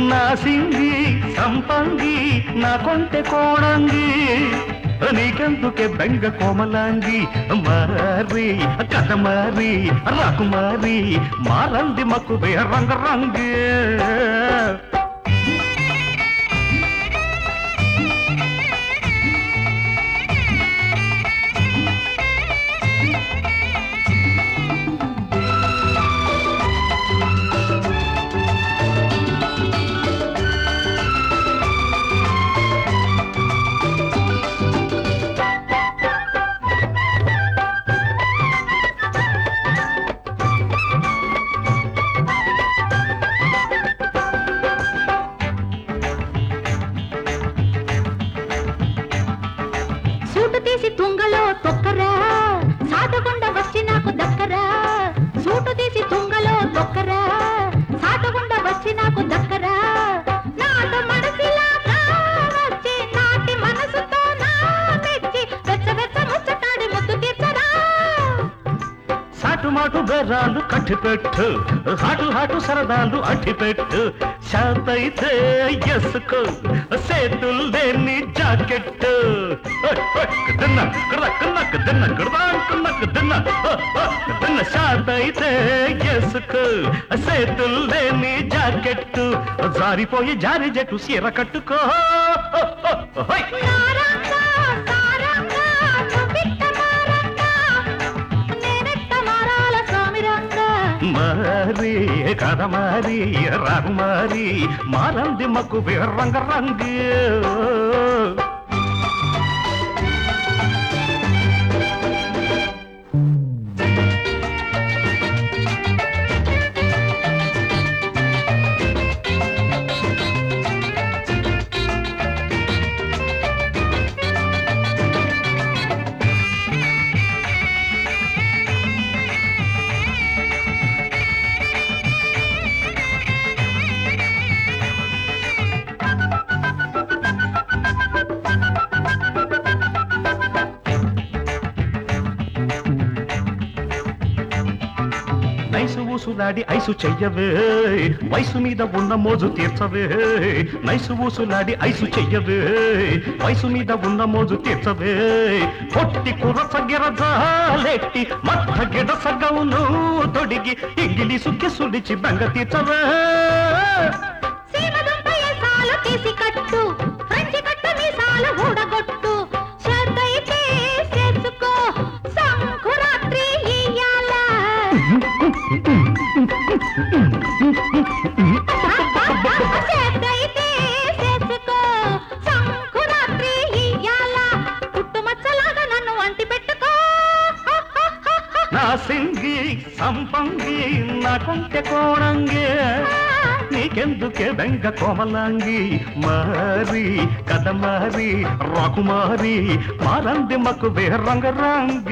నా సింగి సంపంగి నా కొంటె కోణంగి నీకెందుకే బెంగ కోమలాంగి మారి కథ మారి రాకుమారి మారంది మక్కు రంగ రంగే సూటు తీసి తుంగలో తొక్కరా సాటకుండా వచ్చి నాకు దక్కరా సూటు తీసి తుంగలో తొక్కరా సాటకుండా వచ్చి నాకు దక్కరా నాటు మనసిలాగా వచ్చి నాటి మనసుతో నా మెచ్చి వెచ్చ వెచ్చ ముచ్చటాడి ముద్దు తీర్చరా సాటుమాటు బెర్రాలు కట్టిపెట్టు హాటు హాటు సరదాలు అట్టిపెట్టు శాతైతే ఎసుకో సేతులు లేని జాకెట్ దిన్న కడద కన్న దిన్న కడదా కన్న దిన్న దిన్న శాతైతే ఎసుకో సేతులు లేని జాకెట్ జారిపోయి జారి జట్టు సీర కట్టుకో హోయ్. నారంగా సారంగా నువ్విట్ట మారంగా నేనెట్ట మారాల స్వామిరంగా మారి కథ మారి రాకుమారి మారంది మక్కు రంగ రంగు నైసు ఊసులాడి ఐసు చెయ్యవే వయసు మీద ఉన్న మోజు తీర్చవే నైసు ఊసులాడి ఐసు చెయ్యవే వయసు మీద ఉన్న మోజు తీర్చవే పొట్టి కురస గిరజాలెట్టి మట్ట గిడస గౌను తొడిగి ఇంగిలీసు కిసుడిచి బెంగ తీర్చవే సీమదుంప ఏసాలు తీసి కట్టు ఫ్రెంచి కట్టు మీసాలు ఊడగొట్టు శ్రద్ధయితే చేసుకో సంకురాత్రి ఇయ్యాల శ్రద్ధయితే చేసుకో సంకురాత్రి ఇయ్యాల పుట్టుమచ్చలాగా నన్ను అంటి పెట్టుకో నా సింగి సంపంగి నా కొంటె కోణంగి నీకెందుకే బెంగ కోమలాంగి మారి కథ మారి రాకుమారి మారంది మక్కు రంగ రంగ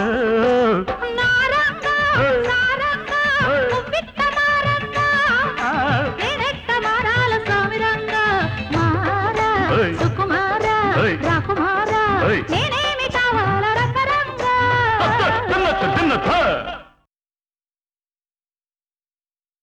నారంగా సారంగా నువ్విట్ట మారంగా నేనెట్ట మారాల స్వామిరంగా మారా ఓయ్. సుకుమారా ఓయ్. రాకుమారా ఓయ్. నేను